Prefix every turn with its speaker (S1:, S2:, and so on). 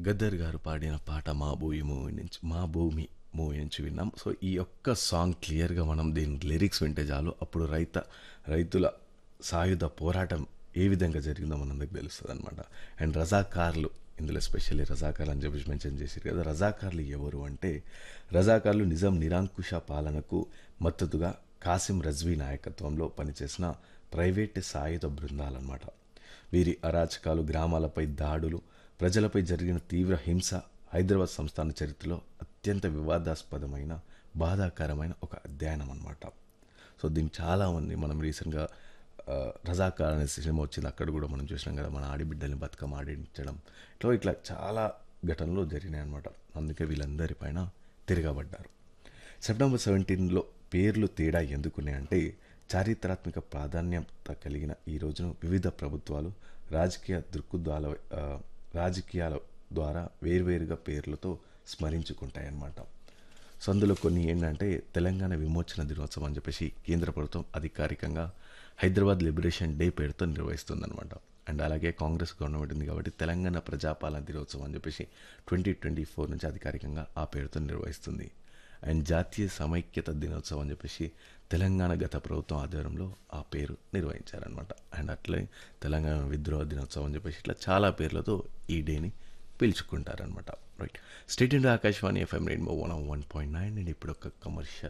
S1: గద్దర్ గారు పాడిన పాట మా భూమి మూవీ నుంచి మా భూమి మూవీ నుంచి విన్నాం సో ఈ ఒక్క సాంగ్ క్లియర్గా మనం దీని లిరిక్స్ వింటే చాలు అప్పుడు రైత రైతుల సాయుధ పోరాటం ఏ విధంగా జరిగిందో మనందరికి తెలుస్తుంది అనమాట అండ్ రజాకార్లు ఇందులో స్పెషల్లీ రజాకార్లు అని చెప్పేసి మెన్షన్ చేశారు కదా రజాకార్లు ఎవరు అంటే రజాకార్లు నిజాం నిరాంకుశ పాలనకు మద్దతుగా కాసిం రజ్వీ నాయకత్వంలో పనిచేసిన ప్రైవేట్ సాయుధ బృందాలన్నమాట వీరి అరాచకాలు గ్రామాలపై దాడులు ప్రజలపై జరిగిన తీవ్ర హింస హైదరాబాద్ సంస్థాన చరిత్రలో అత్యంత వివాదాస్పదమైన బాధాకరమైన ఒక అధ్యయనం అన్నమాట సో దీన్ని చాలామంది మనం రీసెంట్గా ఆ, రజాకార్ అనే సినిమా వచ్చింది అక్కడ కూడా మనం చూసినాం కదా మన ఆడిబిడ్డల్ని బతుకమ్మ ఆడించడం ఇట్లా ఇట్లా చాలా ఘటనలు జరిగినాయి అనమాట అందుకే వీళ్ళందరిపైన తిరగబడ్డారు సెప్టెంబర్ సెవెంటీన్లో పేర్లు తేడా ఎందుకున్నాయంటే చారిత్రాత్మక ప్రాధాన్యత కలిగిన ఈ రోజును వివిధ ప్రభుత్వాలు రాజకీయ దృక్పథాల ఆ, రాజకీయాల ద్వారా వేర్వేరుగా పేర్లతో స్మరించుకుంటాయన్నమాట సో అందులో కొన్ని ఏంటంటే తెలంగాణ విమోచన దినోత్సవం అని చెప్పేసి కేంద్ర ప్రభుత్వం అధికారికంగా హైదరాబాద్ లిబరేషన్ డే పేరుతో నిర్వహిస్తుందన్నమాట అండ్ అలాగే కాంగ్రెస్ గవర్నమెంట్ ఉంది కాబట్టి తెలంగాణ ప్రజాపాలన దినోత్సవం అని చెప్పేసి ట్వంటీ ట్వంటీ ఫోర్ నుంచి అధికారికంగా ఆ పేరుతో నిర్వహిస్తుంది అండ్ జాతీయ సమైక్యత దినోత్సవం అని చెప్పేసి తెలంగాణ గత ప్రభుత్వం ఆధ్వర్యంలో ఆ పేరు నిర్వహించారనమాట అండ్ అట్లే తెలంగాణ విద్రోహ దినోత్సవం అని చెప్పేసి ఇట్లా చాలా పేర్లతో ఈ డేని పిలుచుకుంటారనమాట right state India Akashvani FM rainbow one one point nine and ఇప్పుడు ఒక కమర్షియల్